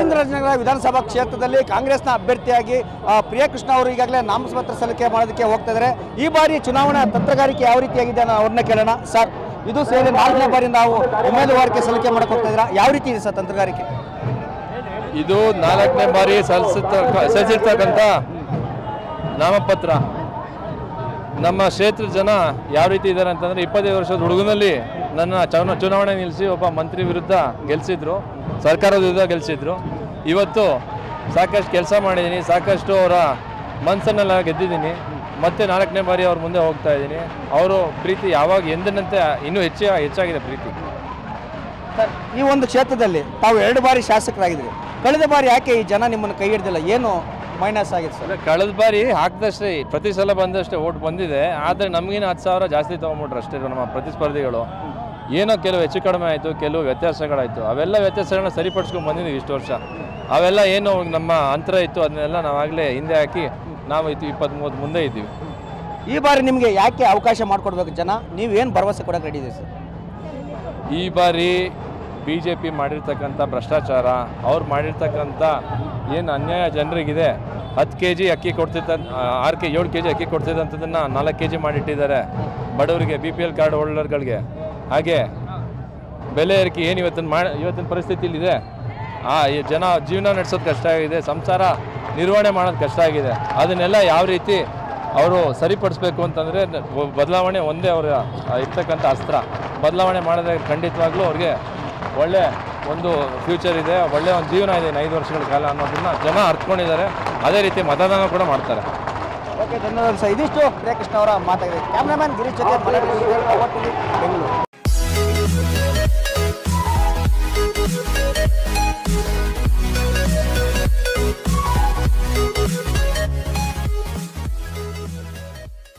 ಚಾಮರಾಜನಗರ ವಿಧಾನಸಭಾ ಕ್ಷೇತ್ರದಲ್ಲಿ ಕಾಂಗ್ರೆಸ್ನ ಅಭ್ಯರ್ಥಿಯಾಗಿ ಆ, ಪ್ರಿಯಕೃಷ್ಣ ಅವರು ಈಗಾಗಲೇ ನಾಮಪತ್ರ ಸಲ್ಲಿಕೆ ಮಾಡೋದಕ್ಕೆ ಹೋಗ್ತಾ ಇದ್ದಾರೆ ಈ ಬಾರಿ ಚುನಾವಣಾ ತಂತ್ರಗಾರಿಕೆ ಯಾವ ರೀತಿಯಾಗಿದೆ ಅನ್ನೋ ಅವ್ರನ್ನ ಕೇಳೋಣ ಸರ್ ಇದು ಸೇರಿ ನಾಲ್ಕನೇ ಬಾರಿ ನಾವು ಉಮೇದುವಾರಿಕೆ ಸಲ್ಲಿಕೆ ಮಾಡಕ್ಕೆ ಹೋಗ್ತಾ ಇದ್ದೀರಾ ಯಾವ ರೀತಿ ಇದೆ ಸರ್ ತಂತ್ರಗಾರಿಕೆ ಇದು ನಾಲ್ಕನೇ ಬಾರಿ ಸಲ್ಲಿಸಿರ್ತ ಸಲ್ಲಿಸಿರ್ತಕ್ಕಂಥ ನಾಮಪತ್ರ ನಮ್ಮ ಕ್ಷೇತ್ರದ ಜನ ಯಾವ ರೀತಿ ಇದ್ದಾರೆ ಅಂತಂದರೆ ಇಪ್ಪತ್ತೈದು ವರ್ಷದ ಹುಡುಗನಲ್ಲಿ ನನ್ನ ಚುನಾ ಚುನಾವಣೆ ನಿಲ್ಲಿಸಿ ಒಬ್ಬ ಮಂತ್ರಿ ವಿರುದ್ಧ ಗೆಲ್ಲಿಸಿದ್ರು ಸರ್ಕಾರದ ವಿರುದ್ಧ ಗೆಲ್ಲಿಸಿದ್ರು ಇವತ್ತು ಸಾಕಷ್ಟು ಕೆಲಸ ಮಾಡಿದ್ದೀನಿ ಸಾಕಷ್ಟು ಅವರ ಮನಸ್ಸನ್ನೆಲ್ಲ ಗೆದ್ದಿದ್ದೀನಿ ಮತ್ತೆ ನಾಲ್ಕನೇ ಬಾರಿ ಅವ್ರ ಮುಂದೆ ಹೋಗ್ತಾ ಇದ್ದೀನಿ ಅವರು ಪ್ರೀತಿ ಯಾವಾಗ ಎಂದಿನಂತೆ ಇನ್ನೂ ಹೆಚ್ಚು ಹೆಚ್ಚಾಗಿದೆ ಪ್ರೀತಿ ಸರ್ ಈ ಒಂದು ಕ್ಷೇತ್ರದಲ್ಲಿ ತಾವು ಎರಡು ಬಾರಿ ಶಾಸಕರಾಗಿದ್ದೀರಿ ಕಳೆದ ಬಾರಿ ಯಾಕೆ ಈ ಜನ ನಿಮ್ಮನ್ನು ಕೈ ಹಿಡ್ದಿಲ್ಲ ಏನು ಮೈನಸ್ ಆಗಿದೆ ಸರ್ ಅಲ್ಲ ಕಳೆದ ಬಾರಿ ಹಾಕಿದಷ್ಟೇ ಪ್ರತಿ ಸಲ ಬಂದಷ್ಟೇ ಓಟ್ ಬಂದಿದೆ ಆದರೆ ನಮಗಿನ ಹತ್ತು ಸಾವಿರ ಜಾಸ್ತಿ ತೊಗೊಂಬಿಟ್ರು ಅಷ್ಟೇ ನಮ್ಮ ಪ್ರತಿಸ್ಪರ್ಧಿಗಳು ಏನೋ ಕೆಲವು ಹೆಚ್ಚು ಕಡಿಮೆ ಆಯಿತು ಕೆಲವು ವ್ಯತ್ಯಾಸಗಳಾಯಿತು ಅವೆಲ್ಲ ವ್ಯತ್ಯಾಸಗಳನ್ನ ಸರಿಪಡಿಸ್ಕೊಂಡು ಬಂದಿದ್ದೀವಿ ಇಷ್ಟು ವರ್ಷ ಅವೆಲ್ಲ ಏನು ನಮ್ಮ ಅಂತರ ಇತ್ತು ಅದನ್ನೆಲ್ಲ ನಾವಾಗಲೇ ಹಿಂದೆ ಹಾಕಿ ನಾವು ಇತ್ತು ಇಪ್ಪತ್ತ್ ಮೂವತ್ತು ಮುಂದೆ ಇದ್ದೀವಿ ಈ ಬಾರಿ ನಿಮಗೆ ಯಾಕೆ ಅವಕಾಶ ಮಾಡಿಕೊಡ್ಬೇಕು ಜನ ನೀವು ಏನು ಭರವಸೆ ಕೊಡಕ್ಕೆ ರೆಡಿ ಇದೆ ಸರ್ ಈ ಬಾರಿ ಬಿ ಜೆ ಪಿ ಮಾಡಿರ್ತಕ್ಕಂಥ ಭ್ರಷ್ಟಾಚಾರ ಅವ್ರು ಮಾಡಿರ್ತಕ್ಕಂಥ ಏನು ಅನ್ಯಾಯ ಜನರಿಗಿದೆ ಹತ್ತು ಕೆ ಜಿ ಅಕ್ಕಿ ಕೊಡ್ತಿದ್ದ ಆರು ಕೆ ಏಳು ಕೆ ಜಿ ಅಕ್ಕಿ ಕೊಡ್ತಿದ್ದಂಥದ್ದನ್ನು ನಾಲ್ಕು ಕೆ ಜಿ ಮಾಡಿಟ್ಟಿದ್ದಾರೆ ಬಡವರಿಗೆ ಬಿ ಪಿ ಎಲ್ ಕಾರ್ಡ್ ಹೋಲ್ಡರ್ಗಳಿಗೆ ಹಾಗೆ ಬೆಲೆ ಏರಿಕೆ ಏನು ಇವತ್ತಿನ ಮಾಡಿ ಇವತ್ತಿನ ಪರಿಸ್ಥಿತಿಲಿದೆ ಆ ಈ ಜನ ಜೀವನ ನಡೆಸೋದು ಕಷ್ಟ ಆಗಿದೆ ಸಂಸಾರ ನಿರ್ವಹಣೆ ಮಾಡೋದು ಕಷ್ಟ ಆಗಿದೆ ಅದನ್ನೆಲ್ಲ ಯಾವ ರೀತಿ ಅವರು ಸರಿಪಡಿಸ್ಬೇಕು ಅಂತಂದರೆ ಬದಲಾವಣೆ ಒಂದೇ ಅವರ ಇರ್ತಕ್ಕಂಥ ಅಸ್ತ್ರ ಬದಲಾವಣೆ ಮಾಡಿದ್ರೆ ಖಂಡಿತವಾಗ್ಲೂ ಅವ್ರಿಗೆ ಒಳ್ಳೆ ಒಂದು ಫ್ಯೂಚರ್ ಇದೆ ಒಳ್ಳೆ ಒಂದು ಜೀವನ ಇದೆ ಇನ್ನು ಐದು ವರ್ಷಗಳ ಕಾಲ ಅನ್ನೋದನ್ನ ಜನ ಅರ್ಥಕೊಂಡಿದ್ದಾರೆ ಅದೇ ರೀತಿ ಮತದಾನ ಕೂಡ ಮಾಡ್ತಾರೆ ಓಕೆ ಧನ್ಯವಾದ ಸರ್ ಇದಿಷ್ಟು ಪ್ರಿಯಕೃಷ್ಣ ಅವರ ಮಾತಾಗಿದೆ ಕ್ಯಾಮ್ರಾಮನ್ ಗಿರೀಶ್ ಜೊತೆ ಮಲಯಾಳಿ ಬೆಂಗಳೂರು